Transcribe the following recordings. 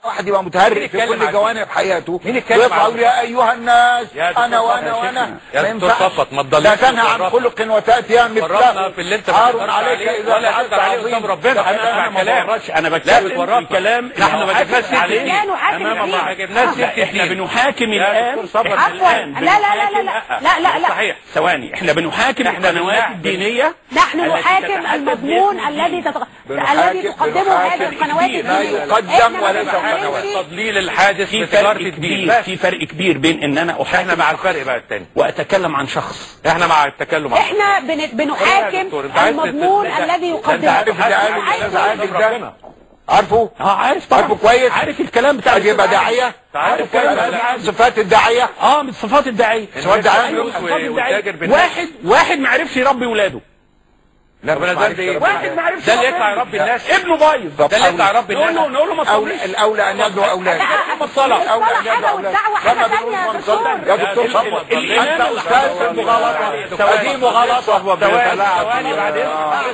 واحد يبقى متهرب في يتكلم كل عن- جوانب حياته مين يتكلم ويطلع عن- يقول يا ايها الناس يا دكتور انا وانا صفوت، وانا يا ما دكتور ينفعش. صفوت، ما لا تضللش تنهى عن وتفرطنا. خلق وتاتي يا فرطنا مثله في اللي انت عار بتقدرش عليك عليه اذا ولا فعلت تقدر عليه عظيم. قدام ربنا. فإن انا أنا اسمع كلام بورطش انا لا بتكلم بتورطنا. في كلام نحن ما بنحاكم جبناش سيرة عليه. الدين. لا نحاكم امام الدين. الله ما جبناش سيرة احنا الدين. بنحاكم يا الان دكتور صبر، إحنا عفواً. الآن لا، لا، لا، لا، بنحاكم- لا، لا، لا. صحيح ثواني احنا بنحاكم إحنا القنوات بنحاكم. الدينيه نحن التي نحاكم تتحدث المضمون باسم الذي الدين. تتق... بنحاكم- الذي تقدمه هذه بنحاكم القنوات الدين. الدينية. لا يقدم إحنا ما وليس بنتكلمش- قنوات. تضليل الحادث في بتجارة فرق الدين كبير بس في فرق كبير بين ان انا احاكم احنا مع الفرق بقى التاني واتكلم عن شخص احنا مع التكلم عن احنا بن... بنحاكم دكتور، أنت عايز المضمون تت- الذي أنت يقدمه عارف اللي قاله الاستاذ عادل ده عارفه اه عارف طبعا عارفه كويس عارف الكلام بتاع قد يبقى الأستاذ داعيه عارف كويس عارف ولا لا؟ عن صفات الداعيه اه من صفات الداعيه صفات الداعية. أيوة، صفات و- الداعية. والتاجر بالناس. واحد واحد ما عرفش يربي ولاده لا ربنا زاد ايه واحد ما عرفش ده اللي يربي يطلع ولاده. يربي الناس ابنه بايظ ده اللي يطلع يربي نقول له الناس نقول له ما أولى تصليش الاولى ان يدعو اولاده ما تصلي الاولى ان الصلاة يدعو حاجة اولاده والدعوة حاجة لما تانية بنقول يا من دكتور. صلى يا دكتور ال- صفوت ال- الإمام انت استاذ في المغالطه ودي مغالطه ثواني بعدين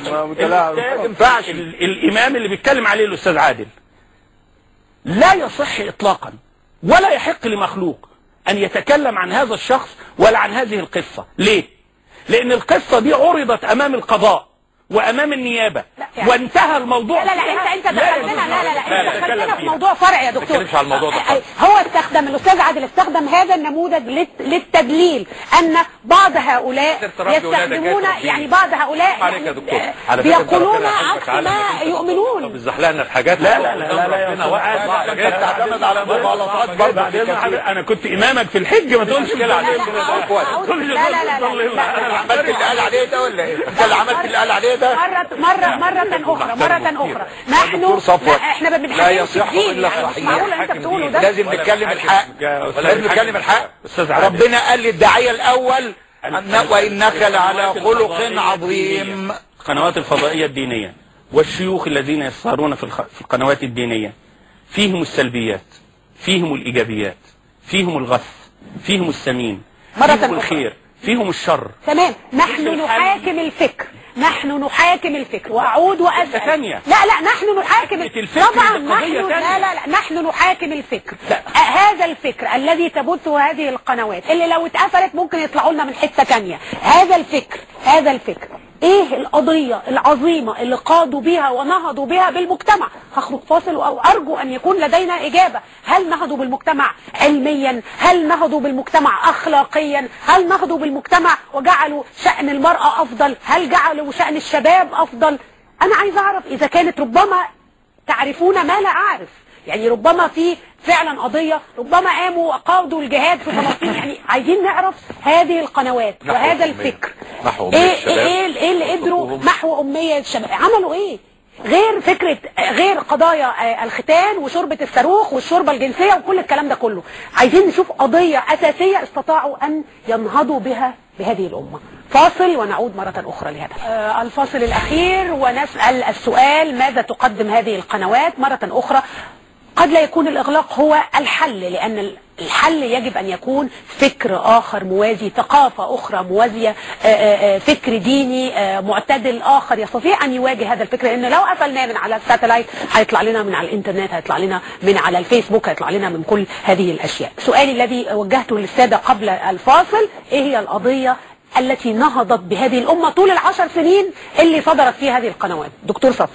ما ينفعش ال- الامام اللي بيتكلم عليه الاستاذ عادل لا يصح اطلاقا ولا يحق لمخلوق ان يتكلم عن هذا الشخص ولا عن هذه القصه ليه لان القصه دي عرضت امام القضاء وامام النيابه يعني- وانتهى الموضوع لا لا لا انت انت دخلتنا لا لا لا انت نتكلم دخلتنا في فيها. موضوع فرع يا دكتور نتكلمش على الموضوع ده خالص. هو استخدم الاستاذ عادل استخدم هذا النموذج للت- للتدليل ان بعض هؤلاء تقدر تربي ولادك يستخدمون جاي تربيه. يعني بعض هؤلاء عليك يا يعني دكتور آه، على فكرة أنت بيقولون ربنا يحبك عكس على ما فكرة. طب يؤمنون بتزحلقنا في حاجات لا لا لا لا لا يا ربنا أستاذ واحد عادل، واحد أنت جاي. تعتمد على مغالطات برضه بعدين في كثير. انا كنت امامك في الحج ما تقولش كده لا عليه لا كده. أعوذ- أعوذ- كل لا لا لا لا ضل- لا انا لا عملت اللي قال عليه ده ولا ايه؟ انت اللي عملت اللي قال عليه ده؟ مرة مرة مرة أخرى مرة أخرى نحن دكتور صفوت، لا، احنا ما لا بنحكمش يصح الدين إلا يعني مش الصحيح. معقول اللي أنت بتقوله ده لازم نتكلم الحق لازم نتكلم الحق استاذ عادل ربنا قال للداعية الأول أن وإنك لعلى خلق عظيم القنوات الفضائية الدينية والشيوخ الذين يسهرون في الخ- في القنوات الدينية فيهم السلبيات فيهم الإيجابيات فيهم الغث فيهم السمين مرة فيهم أخرى. الخير فيهم الشر تمام نحن مثل الحل. نحاكم الفكر نحن نحاكم الفكر واعود واسال ثانية. لا لا نحن نحاكم فكرة الفكر طبعا دي قضية نحن تانية. لا لا لا نحن نحاكم الفكر لا. آه، هذا الفكر الذي تبثه هذه القنوات اللي لو اتقفلت ممكن يطلعوا لنا من حته ثانيه هذا الفكر هذا الفكر ايه القضيه العظيمه اللي قادوا بها ونهضوا بها بالمجتمع هخرج فاصل او ارجو ان يكون لدينا اجابه هل نهضوا بالمجتمع علميا هل نهضوا بالمجتمع اخلاقيا هل نهضوا بالمجتمع وجعلوا شان المراه افضل هل جعلوا شان الشباب افضل انا عايز اعرف اذا كانت ربما تعرفون ما لا اعرف يعني ربما في فعلا قضيه ربما قاموا قادوا الجهاد في فلسطين يعني عايزين نعرف هذه القنوات محو وهذا أمية. الفكر محو أمية ايه الشباب. ايه ايه ايه اللي قدروا وحقوقهم. محو اميه الشباب عملوا ايه غير فكرة غير قضايا آه، الختان وشربة الصاروخ والشوربة الجنسية وكل الكلام ده كله عايزين نشوف قضية أساسية استطاعوا أن ينهضوا بها بهذه الأمة فاصل ونعود مرة أخرى لهذا آه، الفاصل الأخير ونسأل السؤال ماذا تقدم هذه القنوات مرة أخرى قد لا يكون الإغلاق هو الحل لأن الحل يجب أن يكون فكر آخر موازي ثقافة أخرى موازية آه، آه، آه، فكر ديني آه، معتدل آخر يستطيع أن يواجه هذا الفكر لأن لو قفلناه من على الساتلايت هيطلع لنا من على الإنترنت هيطلع لنا من على الفيسبوك هيطلع لنا من كل هذه الأشياء سؤالي الذي وجهته للسادة قبل الفاصل إيه هي القضية التي نهضت بهذه الأمة طول العشر سنين اللي صدرت فيها هذه القنوات دكتور صفوت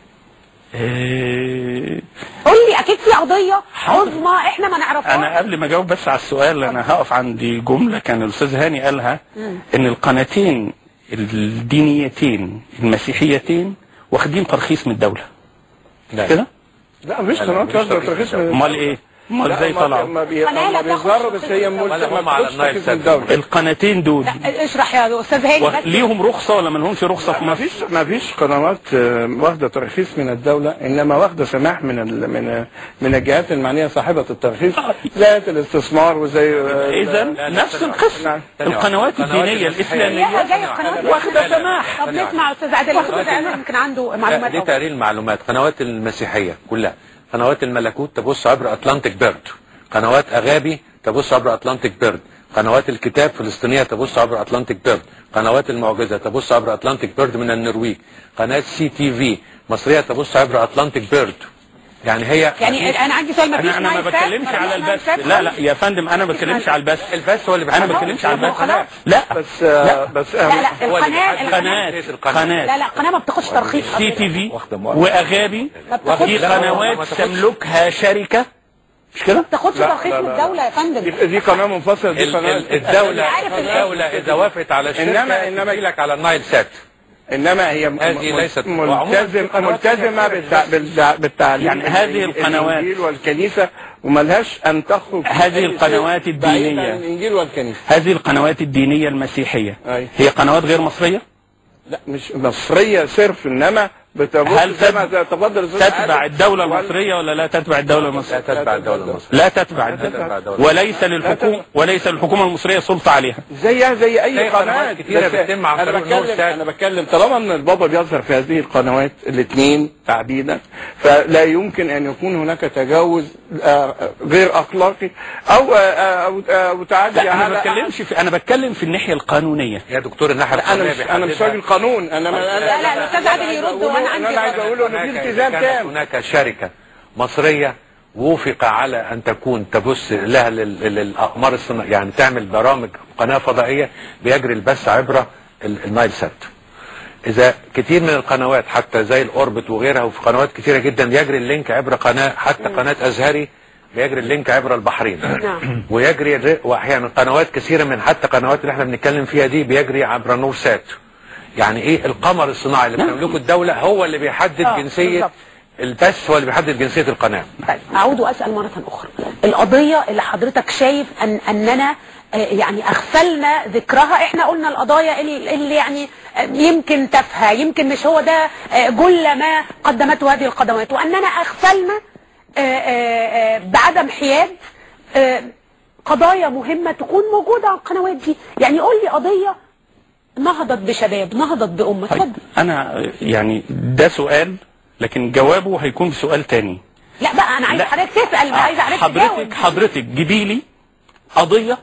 إيه، قول لي اكيد في قضيه عظمى احنا ما نعرفهاش انا قبل ما اجاوب بس على السؤال انا هقف عند جمله كان الاستاذ هاني قالها ان القناتين الدينيتين المسيحيتين واخدين ترخيص من الدوله لا. كده لا مفيش قنوات واخده ترخيص من امال ايه امال ازاي ما طلعوا ما بي- قناة لا ما بيظهروا بس هي مش ولا هم ما على بتاخدش النايل ترخيص سات. من الدوله القناتين دول لا اشرح يا استاذ هاني و- بس ليهم رخصه ولا ما لهمش رخصه في ما مصر فيش ما فيش قنوات آه، واخده ترخيص من الدوله انما واخده سماح من ال من من الجهات المعنيه صاحبه الترخيص زي الاستثمار وزي آه، اذا لا، لا، نفس ثانية القصه نعم. القنوات القنوات الدينيه المسيحية. هي الاسلاميه جايه القنوات واخده سماح طب نسمع استاذ عادل استاذ عادل يمكن عنده لا معلومات دي أكتر. تقرير المعلومات قنوات المسيحية كلها قنوات الملكوت تبص عبر أتلانتيك بيرد قنوات أغابي تبص عبر أتلانتيك بيرد قنوات الكتاب فلسطينية تبص عبر أتلانتيك بيرد قنوات المعجزة تبص عبر أتلانتيك بيرد من النرويج قناة سي تي في مصرية تبص عبر أتلانتيك بيرد يعني هي يعني انا عندي سؤال ما فيش انا انا ما نايل سات؟ بتكلمش ما على فيش نايل البث سات لا لا خالص؟ يا فندم انا ما بتكلمش على البث البث هو اللي انا ما بيحدد بتكلمش على ما هو البث خلاص. لا بس آه، بس لا لا هو اللي القناه بيحدد القناه قناه القناة. قناه لا لا القناه ما بتاخدش ترخيص سي تي في واخدة مؤخر. واغابي ما بتاخدش- في لا، ما قنوات تاخدش. تملكها شركه مش كده؟ ما بتاخدش لا، ترخيص لا، من لا. الدوله يا فندم دي, دي قناه منفصله دي ال- قناه ال- الدولة عارف ال- الدولة إذا وافقت على الشركة إنما- إنما- لك على النايل سات انما هي م- هذه م- ليست- ملتزم وعموماً ملتزمه بالتع... بالتع... بالتعليم يعني هذه القنوات- الانجيل والكنيسه وملهاش ان تخرج هذه القنوات بعيد عن الدينية الانجيل والكنيسه هذه القنوات الدينية المسيحية أي. هي قنوات غير مصرية لا مش مصريه صرف انما بتبص هل زي ما تت- تفضل الأستاذ تتبع عادل. الدولة وال- المصرية ولا لا تتبع الدولة لا المصرية تتبع الدولة المصرية لا تتبع تتبع الدولة الدولة. وليس للحكومة وليس للحكومة المصرية سلطة عليها زيها زي اي زي قناه قنوات كتيرة بس بتتم عن انا طريق النور بتكلم سات. انا بتكلم طالما ان البابا بيظهر في هذه القنوات الاثنين تحديدا فلا يمكن ان يكون هناك تجاوز آه، غير اخلاقي او آه، او او تعدي لا انا على ما بتكلمش في انا بتكلم في الناحية القانونية يا دكتور الناحية انا القانونية مش انا مش بيحددها. راجل قانون انا انا لا، لا، الأستاذ عادل يرد وأنا عندي انا عايز رد. اقوله ان هناك في إذا التزام كانت تام هناك شركة مصرية وفق على ان تكون تبث لها لل- لل- للاقمار الصناعية يعني تعمل برامج قناة فضائية بيجري البث عبر ال- النايل سات اذا كتير من القنوات حتى زي الاوربت وغيرها وفي قنوات كتيرة جدا يجري اللينك عبر قناة حتى قناة ازهري بيجري اللينك عبر البحرين نعم. ويجري الر- واحيانا قنوات كثيره من حتى قنوات اللي احنا بنتكلم فيها دي بيجري عبر نور سات يعني ايه القمر الصناعي اللي بتملكه الدوله هو اللي بيحدد آه، جنسيه بالظبط. البث هو اللي بيحدد جنسيه القناه طيب اعود واسال مره اخرى القضيه اللي حضرتك شايف ان اننا آه، يعني اغفلنا ذكرها احنا قلنا القضايا اللي اللي يعني آه، يمكن تافهه يمكن مش هو ده آه، جل ما قدمته هذه القدمات واننا اغفلنا آه، آه، آه، بعدم حياد آه، قضايا مهمه تكون موجوده على القنوات دي يعني قول لي قضيه نهضت بشباب نهضت بامه طيب اتفضل انا يعني ده سؤال لكن جوابه هيكون بسؤال تاني لا بقى انا عايز لا. حضرتك تسال مش عايز حضرتك تجاوب حضرتك حضرتك جيبي لي قضية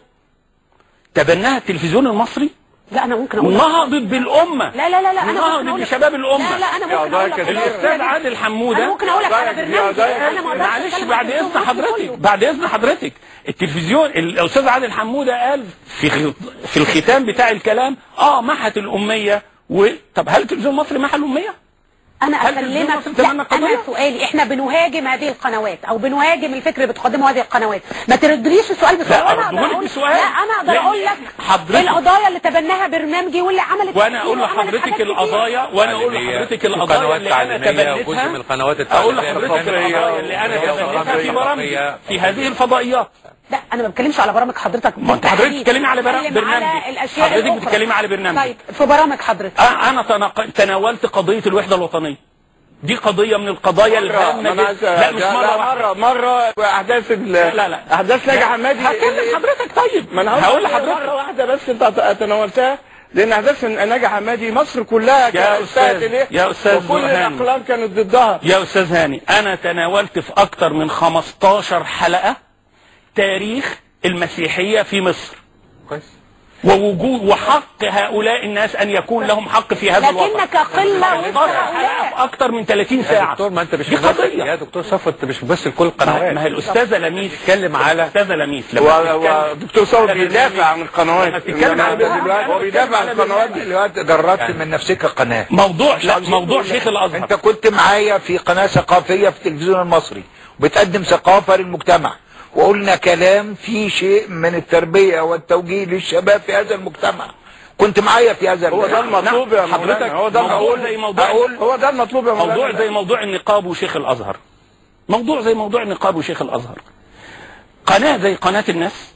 تبناها التلفزيون المصري لا انا ممكن اقول نهضت بالأمة لا لا لا لا انا ممكن نهضت اقول لك- بشباب الأمة لا لا انا ممكن اقول لك الأستاذ عادل انا حمودة ممكن اقول لك على قضايا- برنامج قضايا- انا ما أقدرش معلش أتكلم بعد عن اذن التلفزيون حضرتك كله. بعد اذن حضرتك التلفزيون الاستاذ عادل حموده قال في خ- في الختام بتاع الكلام اه محت الاميه و... طب هل التلفزيون المصري محى الاميه؟ انا هل التلفزيون اكلمك المصري لا تبنى القضية؟ انا سؤالي احنا بنهاجم هذه القنوات او بنهاجم الفكر اللي بتقدمه هذه القنوات ما تردليش السؤال بسؤال لا، وانا أردهولك اقدر اقول بسؤال. لا انا اقدر لا، اقول لك حضرتك- إيه القضايا اللي تبناها برنامجي واللي عملت وانا اقول وعملت لحضرتك حاجات كتير. القضايا وانا اقول تعليمية. لحضرتك في القضايا قنوات اللي انا تعليمية وجزء تبنيتها من القنوات اقول التعليمية لحضرتك القضايا اللي انا تبنيتها في برامجي في هذه الفضائيات لا انا ما بتكلمش على برامج حضرتك ما انت حضرتك بالتحديد. بتتكلمي على برا- بتكلم برنامجي. على الاشياء حضرتك الأخرى. بتتكلمي على برنامجي. طيب في برامج حضرتك آه، انا تنق- تناولت قضيه الوحده الوطنيه دي قضيه من القضايا مرة الهامه أنا عايز- جدا لا مش لا، مره لا، واحده مرة مرة أحداث ال لا لا أحداث ناجي حمادي هكلم حضرتك طيب ما أنا هقول لحضرتك لحضرتك مرة واحدة بس أنت تناولتها لأن أحداث ناجي حمادي مصر كلها كانت أستاذ- استاءت إليه يا أستاذ وكل برهان. الأقلام كانت ضدها يا استاذ هاني انا تناولت في اكتر من 15 حلقه تاريخ المسيحيه في مصر كويس ووجود وحق هؤلاء الناس ان يكون لهم حق في هذا الوطن لكنك قله وسط 15 حلقه هؤلاء في اكتر من 30 يا ساعه دكتور ما انت مش دي ممثل قضيه يا دكتور صفوت انت مش ممثل كل ما القنوات ما هي الاستاذه لميس بتتكلم على الاستاذه لميس و- لما بتتكلم- ودكتور صور لما بيدافع عن لما القنوات بتتكلم إنما على برنامج- دلوقتي هو بيدافع عن القنوات دلوقتي جردت من نفسك قناه موضوع لا موضوع شيخ الازهر انت كنت معايا في قناه ثقافيه في التلفزيون المصري وبتقدم ثقافه للمجتمع وقلنا كلام فيه شيء من التربيه والتوجيه للشباب في هذا المجتمع كنت معايا في هذا هو ده المطلوب يا حضرتك مولانا هو ده موضوع المطلوب زي موضوع أقول هو ده المطلوب يا مولانا موضوع زي موضوع النقاب وشيخ الازهر موضوع زي موضوع النقاب وشيخ الازهر قناه زي قناه الناس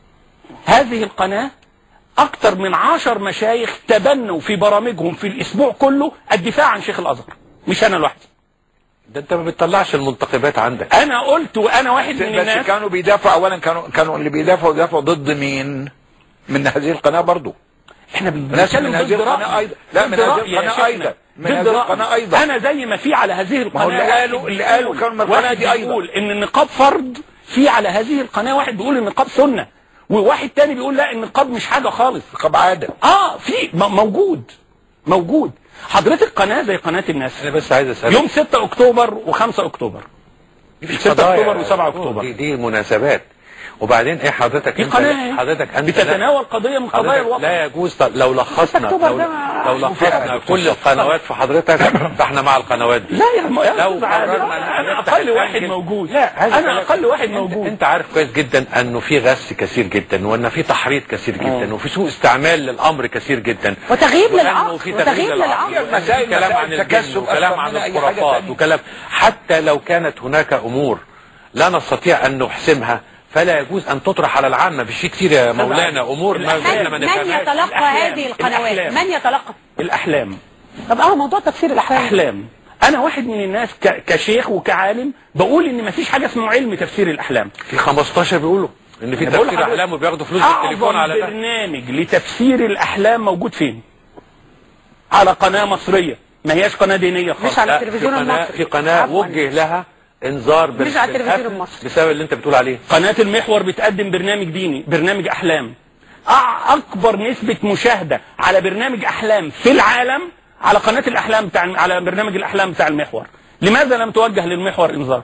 هذه القناه اكثر من عشر مشايخ تبنوا في برامجهم في الاسبوع كله الدفاع عن شيخ الازهر مش انا لوحدي ده انت ما بتطلعش المنتخبات عندك انا قلت وانا واحد من بس الناس كانوا بيدافعوا اولا كانوا كانوا اللي بيدافعوا بيدافعوا ضد مين؟ من هذه القناه برضو احنا ناس بنتكلم من هذه ضد القناه رأي ايضا لا ضد من هذه رأي يا القناه شيخنا. ايضا من ضد هذه رأي. القناه ايضا انا زي ما في على هذه القناه ما هو اللي واحد قالوا- اللي قالوا كانوا من القناة واحد دي أيضا. بيقول ان النقاب فرض في على هذه القناه واحد بيقول ان النقاب سنه وواحد تاني بيقول لا النقاب مش حاجه خالص لقب عاده اه في م- موجود موجود حضرتك قناه زي قناه الناس انا بس عايز اسالك يوم 6 اكتوبر و5 اكتوبر 6 اكتوبر و7 دي, اكتوبر دي مناسبات وبعدين ايه حضرتك دي انت قناه حضرتك انت بتتناول قضيه من قضايا حضرتك الوطن لا يجوز طب لو لخصنا أكتوبر لو, ده لو لخصنا كل القنوات في حضرتك فاحنا مع القنوات دي لا يا م- يا لو أستاذ عادل، قررنا إن انا نفتح اقل واحد الأنجل- موجود لا هذا انا كلام- اقل واحد انت, موجود انت عارف كويس جدا انه في غش كثير جدا وان في تحريض كثير جدا وفي سوء استعمال للامر كثير جدا وتغييب وأنه للعقل في وتغييب تغييب للعقل للعقل وأن في كلام عن مسائل الجن تكسب وكلام أكثر عن من أي حاجة الخرافات تانية. وكلام حتى لو كانت هناك امور لا نستطيع ان نحسمها فلا يجوز ان تطرح على العامه في شيء كتير يا مولانا امور ما الأحلام. احنا ما من نفهمهاش يتلقى الأحلام. هذه القنوات الأحلام. من يتلقى الاحلام طب اه موضوع تفسير الاحلام احلام انا واحد من الناس ك- كشيخ وكعالم بقول ان مفيش حاجه اسمه علم تفسير الاحلام في 15 بيقولوا ان في أنا بقول تفسير لحضرتك احلام وبياخدوا فلوس بالتليفون اعظم على ده برنامج لتفسير الاحلام موجود فين على قناه مصريه ما هياش قناه دينيه خالص مش على لا، في التلفزيون قناه المصري في قناه عفواً. وجه لها انذار مش على التلفزيون بالقفل المصري. بسبب اللي انت بتقول عليه قناة المحور بتقدم برنامج ديني برنامج أحلام أع- أكبر نسبة مشاهدة على برنامج أحلام في العالم على قناة الأحلام بتاع على برنامج الأحلام بتاع المحور لماذا لم توجه للمحور إنذار؟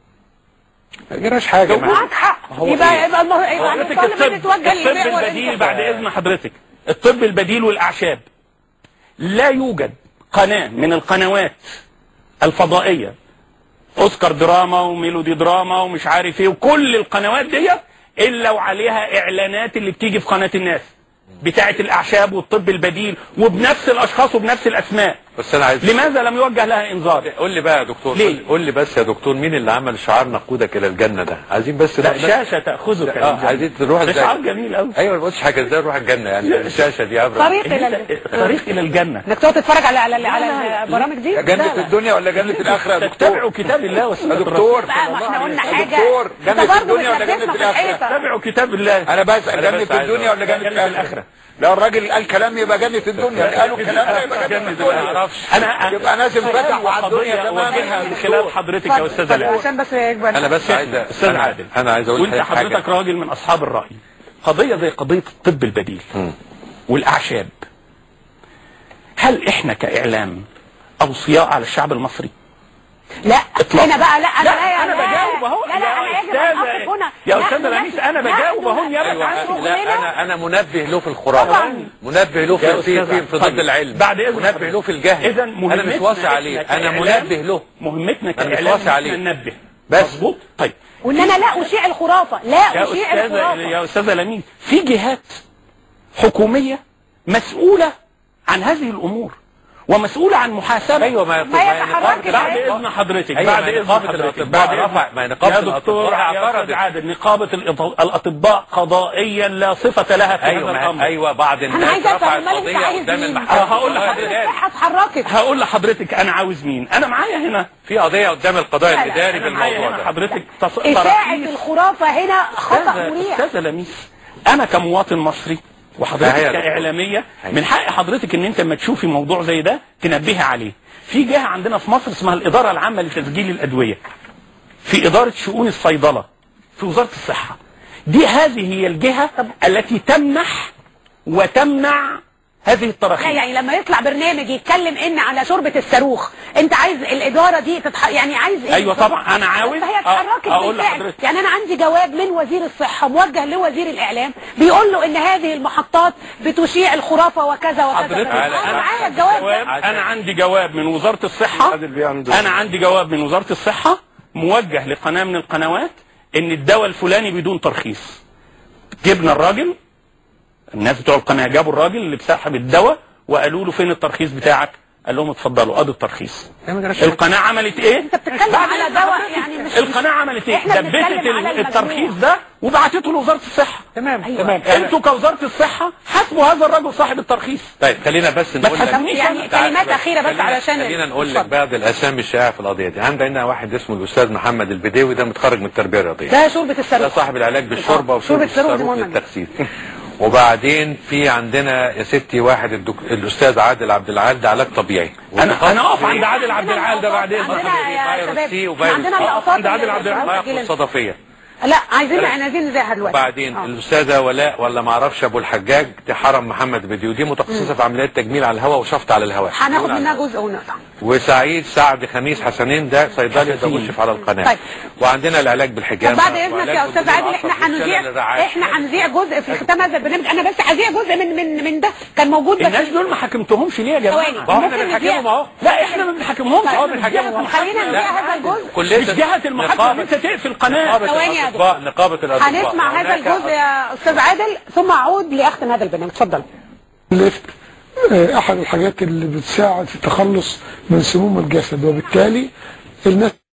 ما جراش حاجه ما- معاك حق هو يبقى إيه؟ يبقى المه... يبقى حضرتك طالما الطب تتوجه الطب للمحور البديل انت بعد إذن حضرتك الطب البديل والأعشاب لا يوجد قناة من القنوات الفضائية اوسكار دراما وميلودي دراما ومش عارف ايه وكل القنوات دي الا وعليها اعلانات اللي بتيجي في قناه الناس بتاعه الاعشاب والطب البديل وبنفس الاشخاص وبنفس الاسماء بس انا عايز لماذا لم يوجه لها انذار قول لي بقى يا دكتور ليه؟ قول لي- قول لي بس يا دكتور مين اللي عمل شعار نقودك الى الجنه ده عايزين بس لا نروح- شاشه تاخذك اه للجنة. عايزين نروح ده ازاي شعار جميل قوي ايوه ما قلتش حاجه ازاي نروح الجنه يعني الشاشه دي عبره طريق الى ال- الطريق الى الجنه انك تقعد تتفرج على على على البرامج دي جنة لا، لا. الدنيا ولا جنة الآخرة يا دكتور؟ تتبعوا كتاب الله يا وسنه دكتور بقى ما احنا قلنا يا حاجه دكتور انت جنة برضه الدنيا ولا بتلبسنا جنة في الآخرة؟ الحيطه تتبعوا كتاب الله أنا بسأل أنا جنة بس عايز الدنيا ولا جنة جنة الآخرة؟ لو الراجل قال كلام يبقى جنة الدنيا قالوا كلام يبقى جنة الدنيا انا يبقى لازم فتح على الدنيا قضيه تماما اوجهها من خلال حضرتك يا استاذ اتفضل، علاء عشان بس يكبر انا بس عايز استاذ أنا- عادل انا عايز اقول وانت لحضرتك حاجه حضرتك راجل من اصحاب الراي قضيه زي قضيه الطب البديل والاعشاب هل احنا كاعلام اوصياء على الشعب المصري لا إطلاقاً. هنا بقى لا انا لا لا انا لا بجاوب اهو لا لا يا انا يجب ان أستاذة- اقف هنا يا نحن استاذ لميس انا نحن بجاوب اهو نيابه ايوه عن لا شغلنا. انا انا منبه له في الخرافه طبعاً. منبه له يا في في أستاذ في, في طيب. ضد العلم بعد إذن منبه حضرتك. له في الجهل اذا انا مش واصي عليه انا منبه له مهمتنا أنا مش كاعلام واصي عليه. إن إحنا ننبه بس. مظبوط طيب وان انا لا اشيع الخرافه لا يا اشيع استاذه الخرافه يا استاذه لمين في جهات حكوميه مسؤوله عن هذه الامور ومسؤوله عن محاسبه ايوه ما ما هي تحركت بعد أهي. اذن حضرتك أيوة، بعد ما هي اذن نقابة حضرتك الأطباء بعد رفع- إذن- ما هي نقابة يا دكتور الأطباء يا اعترضت. استاذ عادل نقابه الأط- الاطباء قضائيا لا صفه لها في ايوه هذا ما الامر ايوه بعض انا الناس عايزه افهم رفعت امال انت قضيه عايز قدام مين المحكمه أه، هقول لحضرتك. الصحه اتحركت هقول لحضرتك انا عاوز مين انا معايا هنا في قضيه قدام القضاء لا، لا، الاداري انا معايا بالموضوع هنا ده حضرتك تص... اشاعه تراخيص الخرافه هنا خطا أستاذة- مريع استاذه لميس انا كمواطن مصري وحضرتك فهي- كاعلاميه من حق حضرتك ان انت لما تشوفي موضوع زي ده تنبهي عليه في جهه عندنا في مصر اسمها الاداره العامه لتسجيل الادويه في اداره شؤون الصيدله في وزاره الصحه دي هذه هي الجهه التي تمنح وتمنع هذه لا التراخيص يعني لما يطلع برنامج يتكلم ان على شوربه الصاروخ انت عايز الاداره دي تتح... يعني عايز ايه ايوه طبعا انا عاوز فهي اتحركت أ- اقول بالفعل لحضرتك يعني انا عندي جواب من وزير الصحه موجه لوزير الاعلام بيقول له ان هذه المحطات بتشيع الخرافه وكذا وكذا حضرتك كذا. انا معايا الجواب جواب ده انا عندي جواب من وزاره الصحه عادل بيعمل انا عندي جواب من وزاره الصحه موجه لقناه من القنوات ان الدواء الفلاني بدون ترخيص جبنا الراجل الناس بتوع القناه جابوا الراجل اللي بسحب الدواء وقالوا له فين الترخيص بتاعك قال لهم اتفضلوا ادي الترخيص القناه عملت ايه انت بتتكلم على دواء يعني مش القناه عملت ايه احنا دبست بنتكلم على ال- المجموع. الترخيص ده وبعتته لوزاره الصحه تمام أيوة. تمام انتوا كوزاره الصحه حاسبوا هذا الرجل صاحب الترخيص طيب خلينا بس ما نقول لك تحسبنيش يعني تعال كلمات بس. أخيرة بس خلينا- علشان خلينا نقول لك اتفضل. بعض الاسامي الشائعه في القضيه دي عندنا واحد اسمه الاستاذ محمد البديوي ده متخرج من التربيه الرياضيه ده شوربه ده الصاروخ صاحب العلاج بالشوربه آه، وشرب شوربة الصاروخ دي الصاروخ مهمة جدا. للتخسيس وبعدين في عندنا يا ستي واحد الدك... الاستاذ عادل عبد العال ده علاج طبيعي انا انا اقف عند عادل عبد العال ده بعد اذنك عندنا يا فيروس شباب سي إحنا وفيروس عندنا آه. اللقطات عند عادل عبد العال ضياف اللي- الصدفيه لا عايزين عايزين نذاعها دلوقتي وبعدين آه. الاستاذه ولاء ولا ما اعرفش ابو الحجاج دي حرم محمد بديو دي متخصصه في عمليات تجميل على الهواء وشفط على الهواء هناخد على منها الهواء. جزء ونقطع وسعيد سعد خميس حسنين ده صيدلي ده مشرف على القناه طيب. وعندنا العلاج بالحجامه طب بعد اذنك وعلاج يا استاذ بالجلد عادل احنا الأعصاب هنذيع والشلل الرعاش. احنا هنذيع جزء في ختام هذا البرنامج انا بس هذيع جزء من من من ده كان موجود بس الناس دول ما حكمتهمش ليه يا جماعه ثواني. ما هو احنا ممكن بنحكمهم نذيع. اهو لا احنا ما بنحكمهمش طيب، اهو بنحكمهم. بنحكمهم خلينا نذيع هذا الجزء كلية مش جهه المحاكمه ان انت تقفل قناه نقابة ثواني يا الأطباء نقابة الأطباء هنسمع هذا هناك الجزء يا استاذ عادل ثم اعود لاختم هذا البرنامج اتفضل الليفت آه، احد الحاجات اللي بتساعد في التخلص من سموم الجسد وبالتالي الناس